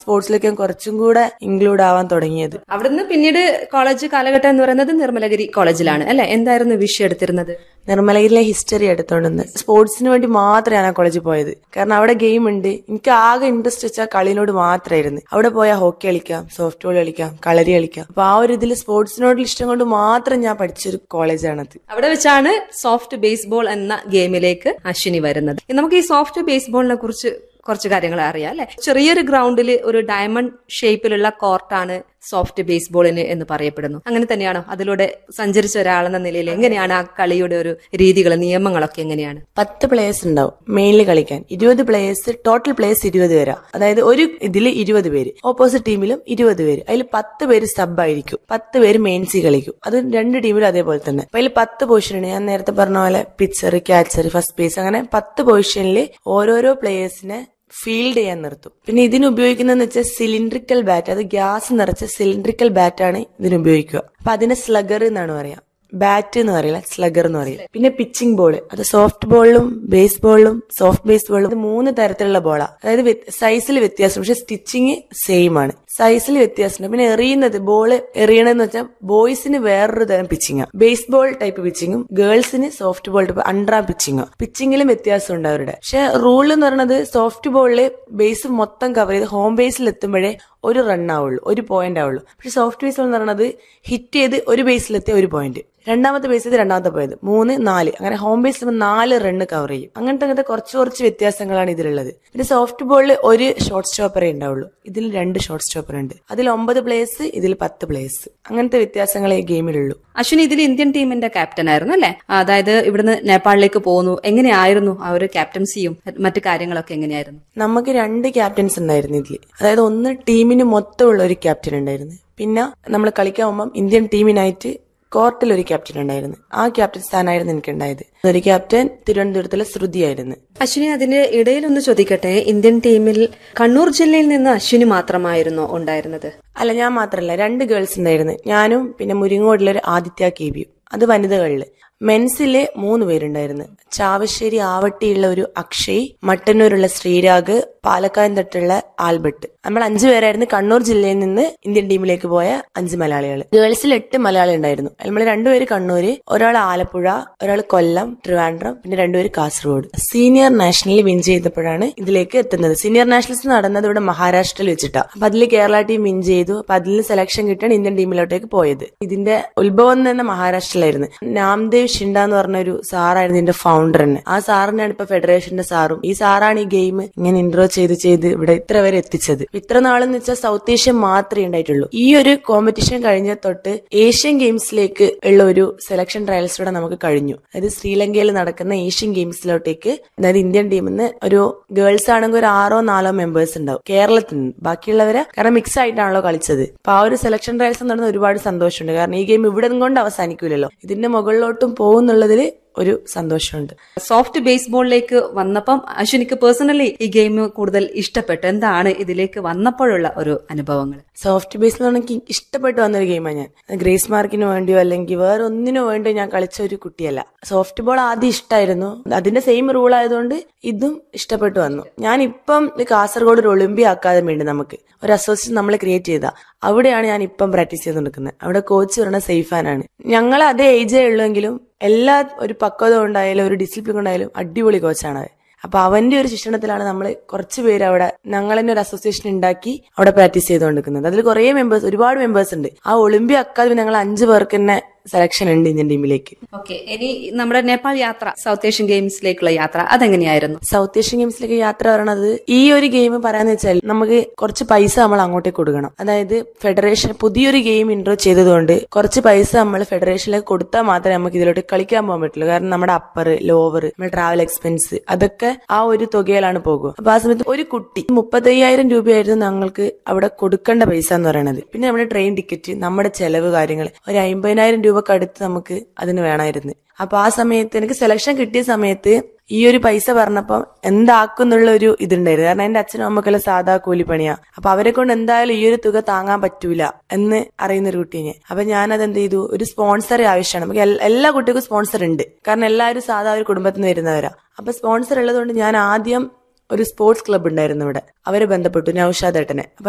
സ്പോർട്സിലേക്ക് ഞാൻ കുറച്ചും കൂടെ ഇൻക്ലൂഡ് ആവാൻ തുടങ്ങിയത് അവിടുന്ന് പിന്നീട് കോളേജ് കാലഘട്ടം എന്ന് പറയുന്നത് നിർമ്മലഗിരി കോളേജിലാണ് അല്ലെ എന്തായിരുന്നു വിഷയം എടുത്തിരുന്നത് നിർമ്മലയിലെ ഹിസ്റ്ററി എടുത്തോണ്ടെന്ന് സ്പോർട്സിന് വേണ്ടി മാത്രമേ ഞാൻ ആ കോളേജിൽ പോയത് കാരണം അവിടെ ഗെയിം ഉണ്ട് എനിക്ക് ആകെ ഇൻട്രസ്റ്റ് വെച്ചാൽ കളിനോട് മാത്രമായിരുന്നു അവിടെ പോയാൽ ഹോക്കി കളിക്കാം സോഫ്റ്റ് ബോൾ കളിക്കാം കളരി കളിക്കാം അപ്പൊ ആ ഒരു ഇതിൽ സ്പോർട്സിനോടുള്ള ഇഷ്ടം കൊണ്ട് മാത്രം ഞാൻ പഠിച്ചൊരു കോളേജാണത് അവിടെ വെച്ചാണ് സോഫ്റ്റ് ബേസ്ബോൾ എന്ന ഗെയിമിലേക്ക് അശ്വിനി വരുന്നത് നമുക്ക് ഈ സോഫ്റ്റ് ബേസ്ബോളിനെ കുറിച്ച് കുറച്ച് കാര്യങ്ങൾ അറിയാം അല്ലെ ചെറിയൊരു ഗ്രൗണ്ടിൽ ഒരു ഡയമണ്ട് ഷേപ്പിലുള്ള കോർട്ടാണ് സോഫ്റ്റ് ബേസ്ബോളിന് എന്ന് പറയപ്പെടുന്നു അങ്ങനെ തന്നെയാണോ അതിലൂടെ സഞ്ചരിച്ച ഒരാളെന്ന നിലയിൽ എങ്ങനെയാണ് ആ കളിയുടെ ഒരു രീതികൾ നിയമങ്ങളൊക്കെ എങ്ങനെയാണ് പത്ത് പ്ലേയേഴ്സ് ഉണ്ടാവും മെയിനിൽ കളിക്കാൻ ഇരുപത് പ്ലേയേഴ്സ് ടോട്ടൽ പ്ലേയേഴ്സ് ഇരുപത് പേരാ അതായത് ഒരു ഇതിൽ ഇരുപത് പേര് ഓപ്പോസിറ്റ് ടീമിലും ഇരുപത് പേര് അതിൽ പത്ത് പേര് സബ് ആയിരിക്കും പത്ത് പേര് മെയിൻസി കളിക്കും അത് രണ്ട് ടീമിലും അതേപോലെ തന്നെ അപ്പൊ അതിൽ പത്ത് പൊസിഷനുണ്ട് ഞാൻ നേരത്തെ പറഞ്ഞ പോലെ പിച്ചർ ക്യാച്ചർ ഫസ്റ്റ് ബേസ് അങ്ങനെ പത്ത് പൊസിഷനിൽ ഓരോരോ പ്ലേയേഴ്സിനെ ഫീൽഡ് ചെയ്യാൻ നിർത്തും പിന്നെ ഇതിന് ഉപയോഗിക്കുന്നതെന്ന് വെച്ചാൽ സിലിണ്ട്രിക്കൽ ബാറ്റ് അത് ഗ്യാസ് നിറച്ച സിലിണ്ട്രിക്കൽ ബാറ്റാണ് ഇതിന് ഉപയോഗിക്കുക അപ്പൊ അതിനെ സ്ലഗർ എന്നാണ് പറയാ ബാറ്റ് എന്ന് പറയില്ല സ്ലഗർ എന്ന് പറയില്ല പിന്നെ പിച്ചിങ് ബോൾ അത് സോഫ്റ്റ് ബോളിലും ബേസ് ബോളിലും സോഫ്റ്റ് ബേസ് ബോളിലും ഇത് മൂന്ന് തരത്തിലുള്ള ബോളാ അതായത് സൈസിൽ വ്യത്യാസം പക്ഷെ സ്റ്റിച്ചിങ് സെയിം ആണ് സൈസിൽ വ്യത്യാസമുണ്ട് പിന്നെ എറിയുന്നത് ബോൾ എറിയണമെന്ന് വെച്ചാൽ ബോയ്സിന് വേറൊരു തരം പിച്ചിങ് ബേസ് ബോൾ ടൈപ്പ് പിച്ചിങ്ങും ഗേൾസിന് സോഫ്റ്റ് ബോൾ ടൈപ്പ് അണ്ടറാം പിച്ചിങ്ങും പിച്ചിങ്ങിലും വ്യത്യാസമുണ്ട് അവരുടെ പക്ഷെ റൂൾ എന്ന് പറയുന്നത് സോഫ്റ്റ് ബോളില് ബേസ് മൊത്തം കവർ ചെയ്ത് ഹോം ബേസിൽ എത്തുമ്പോഴേ ഒരു റൺ ആവുള്ളൂ ഒരു പോയിന്റ് ആവുള്ളൂ പക്ഷെ സോഫ്റ്റ് ബേസ് എന്ന് പറയുന്നത് ഹിറ്റ് ചെയ്ത് ഒരു ബേസിലെത്തിയ ഒരു പോയിന്റ് രണ്ടാമത്തെ ബേസ് ചെയ്ത് രണ്ടാമത്തെ പോയത് മൂന്ന് നാല് അങ്ങനെ ഹോം ബേസിൽ നാല് റണ്ണ് കവർ ചെയ്യും അങ്ങനത്തെ അങ്ങനത്തെ കുറച്ച് കുറച്ച് വ്യത്യാസങ്ങളാണ് ഇതിലുള്ളത് പിന്നെ സോഫ്റ്റ് ബോളിൽ ഒരു ഷോർട്ട് സ്റ്റോപ്പറേ ഉണ്ടാവുള്ളൂ ഇതിൽ രണ്ട് ഷോർട്ട് സ്റ്റോപ്പർ ഉണ്ട് അതിൽ ഒമ്പത് പ്ലേയേഴ്സ് ഇതിൽ പത്ത് പ്ലേയേഴ്സ് അങ്ങനത്തെ വ്യത്യാസങ്ങളെ ഈ ഗെയിമിലുള്ളൂ അശ്വിനി ഇതിൽ ഇന്ത്യൻ ടീമിന്റെ ക്യാപ്റ്റൻ ആയിരുന്നു അല്ലെ അതായത് ഇവിടുന്ന് നേപ്പാളിലേക്ക് പോകുന്നു എങ്ങനെയായിരുന്നു ആ ഒരു ക്യാപ്റ്റൻസിയും മറ്റു കാര്യങ്ങളൊക്കെ എങ്ങനെയായിരുന്നു നമുക്ക് രണ്ട് ക്യാപ്റ്റൻസ് ഉണ്ടായിരുന്നു ഇതിൽ അതായത് ഒന്ന് ടീമിന് മൊത്തമുള്ള ഒരു ക്യാപ്റ്റൻ ഉണ്ടായിരുന്നു പിന്നെ നമ്മൾ കളിക്കാൻ പോകുമ്പം ഇന്ത്യൻ ടീമിനായിട്ട് കോർട്ടിൽ ഒരു ക്യാപ്റ്റൻ ഉണ്ടായിരുന്നു ആ ക്യാപ്റ്റൻ സ്ഥാനമായിരുന്നു എനിക്കുണ്ടായത് ഒരു ക്യാപ്റ്റൻ തിരുവനന്തപുരത്തിലെ ശ്രുതിയായിരുന്നു അശ്വിനി അതിന്റെ ഇടയിൽ ഒന്ന് ചോദിക്കട്ടെ ഇന്ത്യൻ ടീമിൽ കണ്ണൂർ ജില്ലയിൽ നിന്ന് അശ്വിനി മാത്രമായിരുന്നോ ഉണ്ടായിരുന്നത് അല്ല ഞാൻ മാത്രല്ല രണ്ട് ഗേൾസ് ഉണ്ടായിരുന്നു ഞാനും പിന്നെ മുരിങ്ങോടിലെ ഒരു ആദിത്യ കെ ബിയും അത് വനിതകളില് മെൻസിലെ മൂന്ന് പേരുണ്ടായിരുന്നു ചാവശ്ശേരി ആവട്ടിയുള്ള ഒരു അക്ഷയ് മട്ടന്നൂരുള്ള ശ്രീരാഗ് പാലക്കാട് തൊട്ടുള്ള ആൽബർട്ട് നമ്മൾ അഞ്ചു പേരായിരുന്നു കണ്ണൂർ ജില്ലയിൽ നിന്ന് ഇന്ത്യൻ ടീമിലേക്ക് പോയ അഞ്ച് മലയാളികൾ ഗേൾസിൽ എട്ട് മലയാളി ഉണ്ടായിരുന്നു നമ്മൾ രണ്ടുപേര് കണ്ണൂര് ഒരാൾ ആലപ്പുഴ ഒരാൾ കൊല്ലം ട്രിവാൻഡ്രം പിന്നെ രണ്ടുപേര് കാസർഗോഡ് സീനിയർ നാഷണലിൽ വിൻ ചെയ്തപ്പോഴാണ് ഇതിലേക്ക് എത്തുന്നത് സീനിയർ നാഷണൽസ് നടന്നത് ഇവിടെ മഹാരാഷ്ട്രയിൽ വെച്ചിട്ടാണ് അപ്പൊ അതിൽ കേരള ടീം വിൻ ചെയ്തു അപ്പൊ അതിൽ സെലക്ഷൻ കിട്ടാൻ ഇന്ത്യൻ ടീമിലോട്ടേക്ക് പോയത് ഇതിന്റെ ഉത്ഭവം തന്നെ മഹാരാഷ്ട്രയിലായിരുന്നു നാംദേവ് ഷിൻഡ എന്ന് പറഞ്ഞ ഒരു സാറായിരുന്നു ഇതിന്റെ ഫൗണ്ടർ തന്നെ ആ സാറിനാണ് ഇപ്പൊ ഫെഡറേഷന്റെ സാറും ഈ സാറാണ് ഈ ഗെയിം ഇങ്ങനെ ഇൻട്രോ ചെയ്ത് ചെയ്ത് ഇവിടെ ഇത്ര വരെ എത്തിച്ചത് ഇത്ര നാളെന്ന് വെച്ചാൽ സൗത്ത് ഏഷ്യ മാത്രമേ ഉണ്ടായിട്ടുള്ളൂ ഈ ഒരു കോമ്പറ്റീഷൻ കഴിഞ്ഞ തൊട്ട് ഏഷ്യൻ ഗെയിംസിലേക്ക് ഉള്ള ഒരു സെലക്ഷൻ ട്രയൽസിലൂടെ നമുക്ക് കഴിഞ്ഞു അതായത് ശ്രീലങ്കയിൽ നടക്കുന്ന ഏഷ്യൻ ഗെയിംസിലോട്ടേക്ക് അതായത് ഇന്ത്യൻ ടീമിൽ നിന്ന് ഒരു ഗേൾസ് ആണെങ്കിൽ ഒരു ആറോ നാലോ മെമ്പേഴ്സ് ഉണ്ടാവും കേരളത്തിൽ നിന്ന് ബാക്കിയുള്ളവരെ കാരണം മിക്സ് ആയിട്ടാണല്ലോ കളിച്ചത് അപ്പൊ ആ ഒരു സെലക്ഷൻ ട്രയൽസ് നടന്ന ഒരുപാട് സന്തോഷമുണ്ട് കാരണം ഈ ഗെയിം ഇവിടെ കൊണ്ട് അവസാനിക്കൂലല്ലോ ഇതിന്റെ മുകളിലോട്ടും പോകുന്നുള്ളതിൽ ഒരു സന്തോഷമുണ്ട് സോഫ്റ്റ് ബേസ്ബോളിലേക്ക് വന്നപ്പം അശ്വിനിക്ക് പേഴ്സണലി ഈ ഗെയിം കൂടുതൽ ഇഷ്ടപ്പെട്ടു എന്താണ് ഇതിലേക്ക് വന്നപ്പോഴുള്ള ഒരു അനുഭവങ്ങൾ സോഫ്റ്റ് ബേസ് എന്ന് പറഞ്ഞാൽ എനിക്ക് ഇഷ്ടപ്പെട്ട് വന്നൊരു ഗെയിമാണ് ഞാൻ ഗ്രേസ് മാർക്കിന് വേണ്ടിയോ അല്ലെങ്കിൽ വേറെ ഒന്നിനു വേണ്ടിയോ ഞാൻ കളിച്ച ഒരു കുട്ടിയല്ല സോഫ്റ്റ് ബോൾ ആദ്യം ഇഷ്ടമായിരുന്നു അതിന്റെ സെയിം റൂൾ ആയതുകൊണ്ട് ഇതും ഇഷ്ടപ്പെട്ടു വന്നു ഞാൻ ഇപ്പം കാസർഗോഡ് ഒരു ഒളിമ്പിയ അക്കാദമി ഉണ്ട് നമുക്ക് ഒരു അസോസിയേഷൻ നമ്മൾ ക്രിയേറ്റ് ചെയ്ത അവിടെയാണ് ഞാൻ ഇപ്പം പ്രാക്ടീസ് ചെയ്തുകൊണ്ടിരിക്കുന്നത് അവിടെ കോച്ച് പറയുന്നത് സേഫാനാണ് ഞങ്ങൾ അതേ ഏജേ ഉള്ളെങ്കിലും എല്ലാ ഒരു പക്വത ഉണ്ടായാലും ഒരു ഡിസിപ്ലിൻ ഉണ്ടായാലും അടിപൊളി കോച്ചാണ് അവൻ അപ്പൊ അവന്റെ ഒരു ശിക്ഷണത്തിലാണ് നമ്മൾ കുറച്ച് പേര് അവിടെ ഞങ്ങൾ തന്നെ ഒരു അസോസിയേഷൻ ഉണ്ടാക്കി അവിടെ പ്രാക്ടീസ് ചെയ്തുകൊണ്ടിരിക്കുന്നത് അതിൽ കുറെ മെമ്പേഴ്സ് ഒരുപാട് മെമ്പേഴ്സ് ഉണ്ട് ആ ഒളിമ്പിയ അക്കാദമി ഞങ്ങൾ അഞ്ചു പേർക്ക് തന്നെ സെലക്ഷൻ ഉണ്ട് ഇന്ത്യൻ ടീമിലേക്ക് ഓക്കെ ഇനി നമ്മുടെ നേപ്പാൾ യാത്ര സൗത്ത് ഏഷ്യൻ ഗെയിംസിലേക്കുള്ള യാത്ര അതെങ്ങനെയായിരുന്നു സൗത്ത് ഏഷ്യൻ ഗെയിംസിലേക്ക് യാത്ര പറയണത് ഈ ഒരു ഗെയിം പറയാന്ന് വെച്ചാൽ നമുക്ക് കുറച്ച് പൈസ നമ്മൾ അങ്ങോട്ടേക്ക് കൊടുക്കണം അതായത് ഫെഡറേഷൻ പുതിയൊരു ഗെയിം ഇൻട്രോ ചെയ്തതുകൊണ്ട് കുറച്ച് പൈസ നമ്മൾ ഫെഡറേഷനിലേക്ക് കൊടുത്താൽ മാത്രമേ നമുക്ക് ഇതിലോട്ട് കളിക്കാൻ പോകാൻ പറ്റുള്ളൂ കാരണം നമ്മുടെ അപ്പർ ലോവർ നമ്മുടെ ട്രാവൽ എക്സ്പെൻസ് അതൊക്കെ ആ ഒരു തുകയിലാണ് പോകുക അപ്പൊ ആ സമയത്ത് ഒരു കുട്ടി മുപ്പത്തയ്യായിരം രൂപയായിരുന്നു ഞങ്ങൾക്ക് അവിടെ കൊടുക്കേണ്ട പൈസ എന്ന് പറയുന്നത് പിന്നെ നമ്മുടെ ട്രെയിൻ ടിക്കറ്റ് നമ്മുടെ ചെലവ് കാര്യങ്ങൾ ഒരു അമ്പതിനായിരം രൂപക്ക് അടുത്ത് നമുക്ക് അതിന് വേണമായിരുന്നു അപ്പൊ ആ സമയത്ത് എനിക്ക് സെലക്ഷൻ കിട്ടിയ സമയത്ത് ഈ ഒരു പൈസ പറഞ്ഞപ്പം എന്താക്കുന്നുള്ള ഒരു ഇതുണ്ടായിരുന്നു കാരണം എന്റെ അച്ഛനും അമ്മക്കെല്ലാം സാധാ കൂലിപ്പണിയാ അപ്പൊ അവരെ കൊണ്ട് എന്തായാലും ഈ ഒരു തുക താങ്ങാൻ പറ്റൂല എന്ന് അറിയുന്ന ഒരു കുട്ടീനെ അപ്പൊ ഞാനത് എന്ത് ചെയ്തു ഒരു സ്പോൺസറെ ആവശ്യമാണ് നമുക്ക് എൽ- എല്ലാ കുട്ടികൾക്കും സ്പോൺസർ ഉണ്ട് കാരണം എല്ലാവരും സാധാ ഒരു കുടുംബത്തിൽ നിന്ന് വരുന്നവരാ അപ്പൊ സ്പോൺസർ ഉള്ളതുകൊണ്ട് ഞാൻ ആദ്യം ഒരു സ്പോർട്സ് ക്ലബ്ബ് ഉണ്ടായിരുന്നു ഇവിടെ അവരെ ബന്ധപ്പെട്ടു നൌഷാദ് ഏട്ടനെ അപ്പൊ